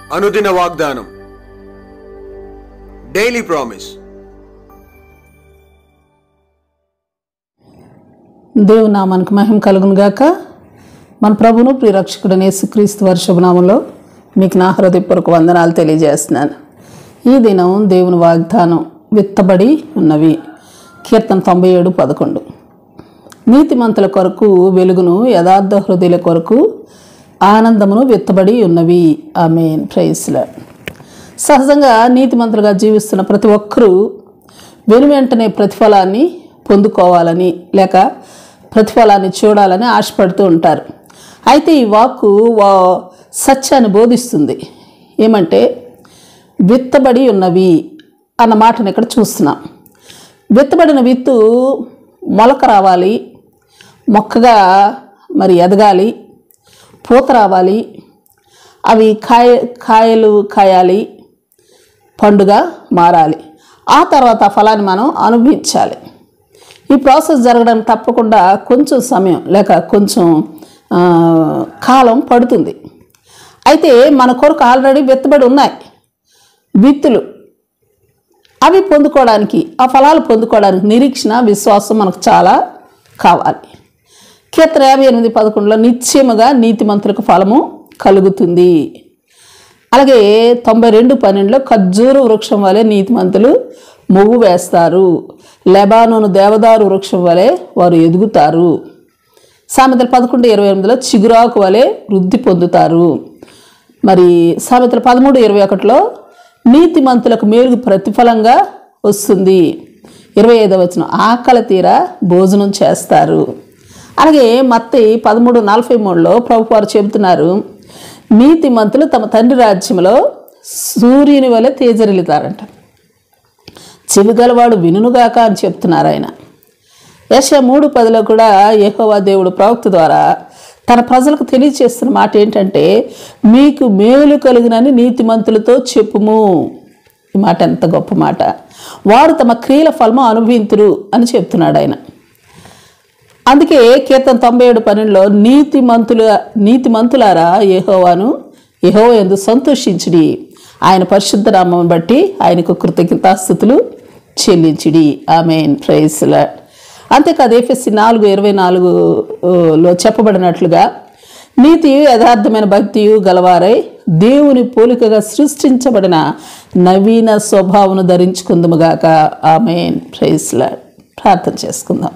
అనుదిన వాగ్దానం daily promise దేవుని నామానికి మహిమ కలుగును గాక మన ప్రభును ప్రియరక్షకుడు యేసుక్రీస్తు వారి శుభనామంలో మీకు నా హృదయపూర్వక వందనాలు తెలియజేస్తున్నాను ఈ దినం దేవుని వాగ్దానం విత్తబడి ఉన్నవి కీర్తన తొంభై ఏడు పదకొండు నీతిమంతుల కొరకు వెలుగును యథార్థ హృదయుల కొరకు ఆనందమును విత్తబడి ఉన్నవి ఆమెన్ ప్రైస్ల సహజంగా నీతిమంతులుగా జీవిస్తున్న ప్రతి ఒక్కరూ వెను వెంటనే ప్రతిఫలాన్ని పొందుకోవాలని లేక ప్రతిఫలాన్ని చూడాలని ఆశపడుతూ ఉంటారు అయితే ఈ వాక్కు వా సత్యాన్ని బోధిస్తుంది ఏమంటే విత్తబడి ఉన్నవి అన్న మాటను ఇక్కడ చూస్తున్నాం విత్తబడిన విత్తు మొలక రావాలి మొక్కగా మరి ఎదగాలి పూత రావాలి అవి కాయ కాయలు కాయాలి పండుగ మారాలి ఆ తర్వాత ఆ ఫలాన్ని మనం అనుభవించాలి ఈ ప్రాసెస్ జరగడానికి తప్పకుండా కొంచెం సమయం లేక కొంచెం ఆ, కాలం పడుతుంది అయితే మన కొరకు ఆల్రెడీ విత్తబడి ఉన్నాయి విత్తులు అవి పొందుకోవడానికి ఆ ఫలాలు పొందుకోవడానికి నిరీక్షణ విశ్వాసం మనకు చాలా కావాలి కీర్తన యాభై ఎనిమిది పదకొండులో నిశ్చయముగా నీతిమంతులకు ఫలము కలుగుతుంది అలాగే తొంభై రెండు పన్నెండులో ఖర్జూరు వృక్షం వలె నీతిమంతులు మువ్వు వేస్తారు లెబానోను దేవదారు వృక్షం వలె వారు ఎదుగుతారు సామెతలు పదకొండు ఇరవై ఎనిమిదిలో చిగురాకు వలె వృద్ధి పొందుతారు మరి సామెతలు పదమూడు ఇరవై ఒకటిలో నీతిమంతులకు మేలుగు ప్రతిఫలంగా వస్తుంది ఇరవై ఐదవ వచ్చిన ఆకలి తీర భోజనం చేస్తారు అలాగే మత్తి పదమూడు నలభై మూడులో ప్రభు వారు చెబుతున్నారు నీతిమంతులు తమ తండ్రి రాజ్యంలో సూర్యుని వలె తేజరిల్లుతారంట చెవిగలవాడు వినుగాక అని చెప్తున్నారు ఆయన యశ మూడు పదిలో కూడా యెహోవా దేవుడు ప్రవక్త ద్వారా తన ప్రజలకు తెలియచేస్తున్న మాట ఏంటంటే మీకు మేలు కలిగినని నీతిమంతులతో చెప్పుము ఈ మాట ఎంత గొప్ప మాట వారు తమ క్రియల ఫలము అనుభవింతురు అని చెప్తున్నాడు ఆయన అందుకే కీర్తన తొంభై ఏడు పన్నెండులో నీతిమంతుల నీతిమంతులారా యెహోవాను యెహోవా ఎందు సంతోషించుడి ఆయన పరిశుద్ధ నామం బట్టి ఆయనకు కృతజ్ఞతాస్థుతులు చెల్లించుడి ఆమెన్ ప్రైస్లా అంతేకాదు ఏఫెస్సి నాలుగు ఇరవై నాలుగులో చెప్పబడినట్లుగా నీతియు యథార్థమైన భక్తియు గలవారై దేవుని పోలికగా సృష్టించబడిన నవీన స్వభావను ధరించుకుందుముగాక ఆమెన్ ప్రైస్లా ప్రార్థన చేసుకుందాం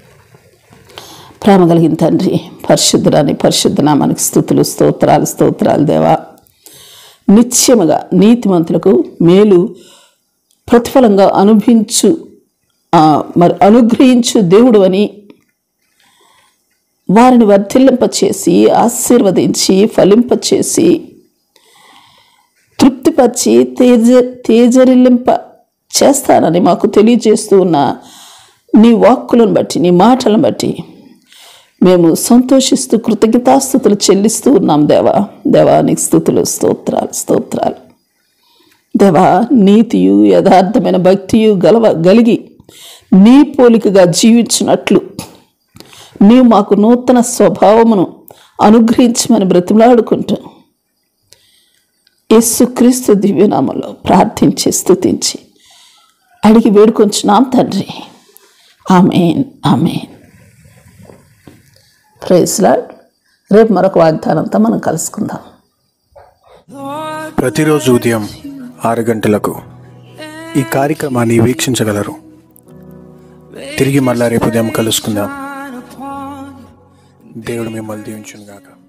ప్రేమ కలిగిన తండ్రి పరిశుద్ధురాని పరిశుద్ధ నామానికి స్థుతులు స్తోత్రాలు స్తోత్రాలు దేవా నిత్యముగా నీతిమంతులకు మేలు ప్రతిఫలంగా అనుభవించు ఆ, మరి అనుగ్రహించు దేవుడు అని వారిని వర్ధిల్లింపచేసి ఆశీర్వదించి ఫలింపచేసి తృప్తిపరిచి తేజ తేజరిల్లింప చేస్తానని మాకు తెలియజేస్తూ ఉన్న నీ వాక్కులను బట్టి నీ మాటలను బట్టి మేము సంతోషిస్తూ కృతజ్ఞతాస్థుతులు చెల్లిస్తూ ఉన్నాం దేవా దేవా నీకు స్థుతులు స్తోత్రాలు స్తోత్రాలు దేవా నీతియు యథార్థమైన భక్తియు గలవ గలిగి నీ పోలికగా జీవించినట్లు నీవు మాకు నూతన స్వభావమును అనుగ్రహించమని బ్రతిమలాడుకుంటూ యేసుక్రీస్తు దివ్యనామంలో ప్రార్థించి స్తుతించి అడిగి వేడుకొంచున్నాం తండ్రి ఆమెన్ ఆమెన్ ప్రైజ్లాడ్ రేపు మరొక వాగ్దానంతో మనం కలుసుకుందాం ప్రతిరోజు ఉదయం ఆరు గంటలకు ఈ కార్యక్రమాన్ని వీక్షించగలరు తిరిగి మళ్ళా రేపు ఉదయం కలుసుకుందాం దేవుడు మిమ్మల్ని దీవించును గాక